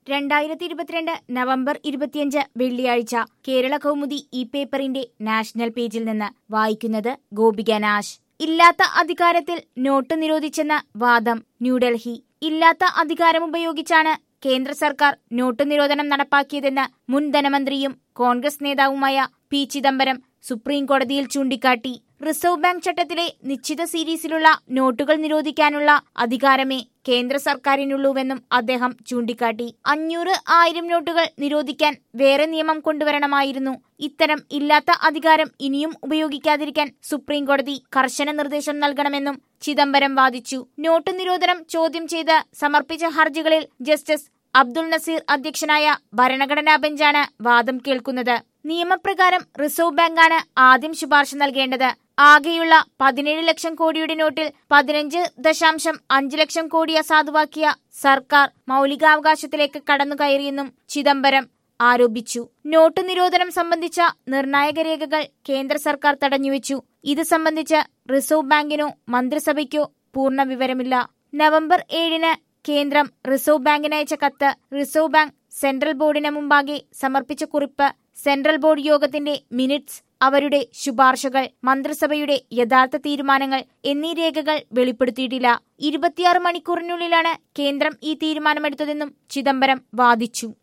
രണ്ടായിരത്തി ഇരുപത്തിരണ്ട് നവംബർ ഇരുപത്തിയഞ്ച് വെള്ളിയാഴ്ച കേരള കൗമുദി ഈ പേപ്പറിന്റെ നാഷണൽ പേജിൽ നിന്ന് വായിക്കുന്നത് ഗോപിക നാശ് ഇല്ലാത്ത അധികാരത്തിൽ നോട്ട് നിരോധിച്ചെന്ന വാദം ന്യൂഡൽഹി ഇല്ലാത്ത അധികാരമുപയോഗിച്ചാണ് കേന്ദ്ര സർക്കാർ നോട്ട് നിരോധനം നടപ്പാക്കിയതെന്ന് മുൻ ധനമന്ത്രിയും കോൺഗ്രസ് നേതാവുമായ പി ചിദംബരം സുപ്രീം കോടതിയിൽ ചൂണ്ടിക്കാട്ടി റിസർവ് ബാങ്ക് ചട്ടത്തിലെ നിശ്ചിത സീരീസിലുള്ള നോട്ടുകൾ നിരോധിക്കാനുള്ള അധികാരമേ കേന്ദ്ര സർക്കാരിനുള്ളൂവെന്നും അദ്ദേഹം ചൂണ്ടിക്കാട്ടി അഞ്ഞൂറ് ആയിരം നോട്ടുകൾ നിരോധിക്കാൻ വേറെ നിയമം കൊണ്ടുവരണമായിരുന്നു ഇത്തരം ഇല്ലാത്ത അധികാരം ഇനിയും ഉപയോഗിക്കാതിരിക്കാൻ സുപ്രീം കോടതി കർശന നിർദ്ദേശം നൽകണമെന്നും ചിദംബരം വാദിച്ചു നോട്ട് നിരോധനം ചോദ്യം ചെയ്ത് സമർപ്പിച്ച ഹർജികളിൽ ജസ്റ്റിസ് അബ്ദുൾ നസീർ അധ്യക്ഷനായ ഭരണഘടനാ ബെഞ്ചാണ് വാദം കേൾക്കുന്നത് നിയമപ്രകാരം റിസർവ് ബാങ്കാണ് ആദ്യം ശുപാർശ നൽകേണ്ടത് ആകെയുള്ള പതിനേഴ് ലക്ഷം കോടിയുടെ നോട്ടിൽ പതിനഞ്ച് ദശാംശം അഞ്ച് ലക്ഷം കോടി അസാധുവാക്കിയ സർക്കാർ മൗലികാവകാശത്തിലേക്ക് കടന്നുകയറിയെന്നും ചിദംബരം ആരോപിച്ചു നോട്ട് നിരോധനം സംബന്ധിച്ച നിർണായക രേഖകൾ കേന്ദ്ര സർക്കാർ തടഞ്ഞുവെച്ചു ഇത് സംബന്ധിച്ച് റിസർവ് ബാങ്കിനോ മന്ത്രിസഭയ്ക്കോ പൂർണ്ണ വിവരമില്ല നവംബർ ഏഴിന് കേന്ദ്രം റിസർവ് ബാങ്കിനയച്ച കത്ത് റിസർവ് ബാങ്ക് സെൻട്രൽ ബോർഡിന് മുമ്പാകെ സമർപ്പിച്ച കുറിപ്പ് സെൻട്രൽ ബോർഡ് യോഗത്തിന്റെ മിനിറ്റ്സ് അവരുടെ ശുപാർശകൾ മന്ത്രിസഭയുടെ യഥാർത്ഥ തീരുമാനങ്ങൾ എന്നീ രേഖകൾ വെളിപ്പെടുത്തിയിട്ടില്ല ഇരുപത്തിയാറ് മണിക്കൂറിനുള്ളിലാണ് കേന്ദ്രം ഈ തീരുമാനമെടുത്തതെന്നും ചിദംബരം വാദിച്ചു